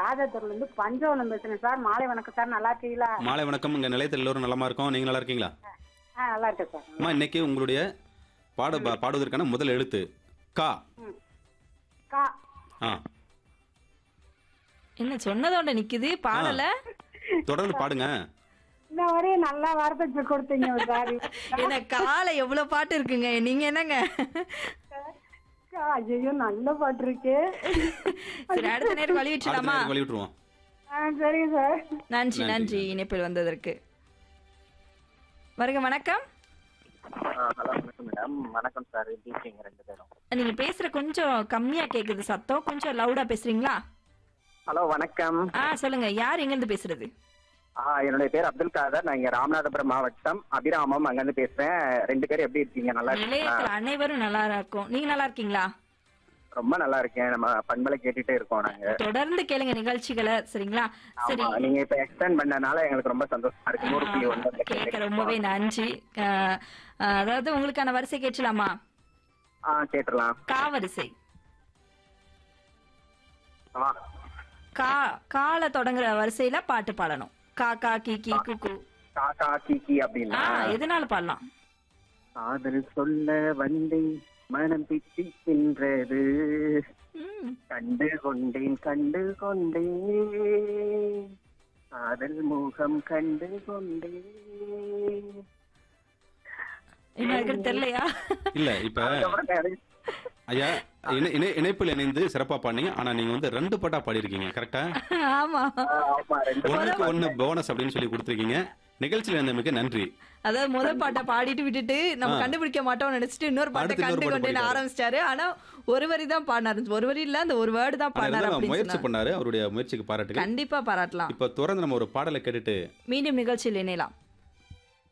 ராஜாத்தூர்ல இருந்து பஞ்சவனம் பேசுறேன் சார் மாலை வணக்கம் சார் நல்லா இருக்கீங்களா மாலை வணக்கம் இங்க நிலையத்தில் எல்லோரும் நலமா இருக்கோம் நீங்க நல்லா இருக்கீங்களா ஆ நல்லா இருக்கேன் சார் அம்மா இன்னைக்கு உங்களுடைய பாட பா- பாடுவதற்கான முதல் எழுத்து கா கா ஆ என்ன சொன்னதோட நிக்குது பாடல தொடர்ந்து பாடுங்க இந்த வரையும் நல்லா வார்த்தை கொடுத்தீங்க சார் என்ன காலை எவ்வளவு பாட்டு இருக்குங்க நீங்க என்னங்க ஐயோ நல்ல பாட்டு இருக்கு சரி அடுத்த நேரம் அடுத்த கழுவிட்டுலாமா நேரம் வழி விட்டுருவோம் ஆ சரிங்க சார் நன்றி நன்றி இணைப்பில் வந்ததற்கு வருக வணக்கம் ஹலோ வணக்கம் மேடம் வணக்கம் சார் எப்படி இருக்கீங்க ரெண்டு பேரும் நீங்க பேசுற கொஞ்சம் கம்மியா கேக்குது சத்தம் கொஞ்சம் லவுடா பேசுறீங்களா ஹலோ வணக்கம் ஆ சொல்லுங்க யார் எங்க இருந்து பேசுறது ஆ, என்னுடைய பேர் அப்துல் காதர் நான் இங்க ராமநாதபுரம் மாவட்டம் அபிராமம் அங்கிருந்து பேசுறேன் ரெண்டு பேரும் எப்படி இருக்கீங்க நல்லா இருக்கீங்களா நிலையத்தில் அனைவரும் நல்லா இருக்கும் நீங்க நல்லா இருக்கீங்களா ரொம்ப நல்லா இருக்கேன் நம்ம பண்பலை கேட்டுட்டே இருக்கோம் நாங்க தொடர்ந்து கேளுங்க நிகழ்ச்சிகளை சரிங்களா சரி ஆமா நீங்க இப்ப எக்ஸ்டெண்ட் பண்ணனால எங்களுக்கு ரொம்ப சந்தோஷமா இருக்கு நூறு புள்ளி ஒன்று கேட்க ரொம்பவே நன்றி அஹ், அஹ், அதாவது உங்களுக்கான வரிசை கேட்கலாமா ஆ கேட்டுடலாம் காவரிசை ஆ, கா கால தொடங்குற வரிசையில பாட்டு பாடணும் கா கா கி கி குக்கு காக்கா கீக்கி ஆ அப்படின்னா எதனால பாடலாம் காதல் சொல்ல வந்தேன் மனம் பிச்சிக்கின்றது ம், கண்டு கொண்டேன் கண்டு கொண்டேன் காதல் முகம் கண்டு கொண்டேன் என்ன இருக்குன்னு தெரியலையா இல்ல இப்ப அதுக்கப்புறம் நிறைய- ஐயா இணை- இணை- இணைப்பில் இணைந்து சிறப்பா பாடுனீங்க ஆனா நீங்க வந்து ரெண்டு பாட்டா பாடிருக்கீங்க கரெக்டா ஆமா ஆமா, ரெண்டு ஒண்ணுக்கு ஒண்ணு போனஸ் அப்படின்னு சொல்லி கொடுத்துருக்கீங்க நிகழ்ச்சியில் இருந்தமைக்கு நன்றி அதாவது முதல் பாட்டை பாடிட்டு விட்டுட்டு நம்ம ஆ. கண்டுபிடிக்க மாட்டோம்னு நினைச்சிட்டு இன்னொரு பாட்டை அடுத்து இன்னொரு கண்டு பாட்டு கொண்டு பாடிட்டாரு. ஆரம்பிச்சிட்டாரு ஆனா ஒரு வரி தான் பாடினாரு ஒரு வரி இல்ல அந்த ஒரு வேர்டு தான் ஆனா பாடினாரு இருந்தாலும் அப்படின்னு முயற்சி சொன்னாரு. பண்ணாரு அவருடைய முயற்சிக்கு பாராட்டுகள் கண்டிப்பா பாராட்டலாம் இப்ப தொடர்ந்து நம்ம ஒரு பாடலை கேட்டுட்டு மீண்டும் நிகழ்ச்சியில் இணையலாம்